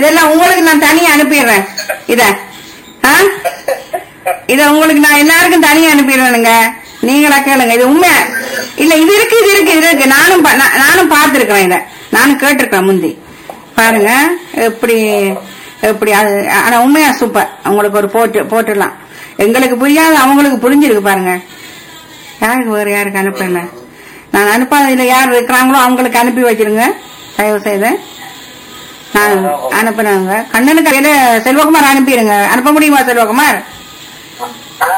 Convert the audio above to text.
இதெல்லாம் உங்களுக்கு நான் தனியா அனுப்பிடுறேன் இத ஆ? இத உங்களுக்கு நான் எல்லாருக்கும் தனியா அனுப்பிடுவேனுங்க நீங்களா கேளுங்க இது உண்மை இல்ல இது இருக்கு இது இருக்கு இது இருக்கு நானும் பா- நா- நானும் பார்த்திருக்கிறேன் இத நானும் கேட்டிருக்கேன் முந்தி பாருங்க எப்படி எப்படி அது ஆனா உண்மையா சூப்பர் உங்களுக்கு ஒரு போட்டு போட்டுடலாம் எங்களுக்கு புரியாது அவங்களுக்கு புரிஞ்சிருக்கு பாருங்க யாருக்கு வேற யாருக்கு அனுப்புறேன் நான் அனுப்பாததுல யார் இருக்கிறாங்களோ அவங்களுக்கு அனுப்பி வச்சிருங்க தயவு செய்து நான் அனுப்புனேங்க கண்ணனுக்கு கையில செல்வகுமார் அனுப்பிடுங்க அனுப்ப முடியுமா செல்வகுமார்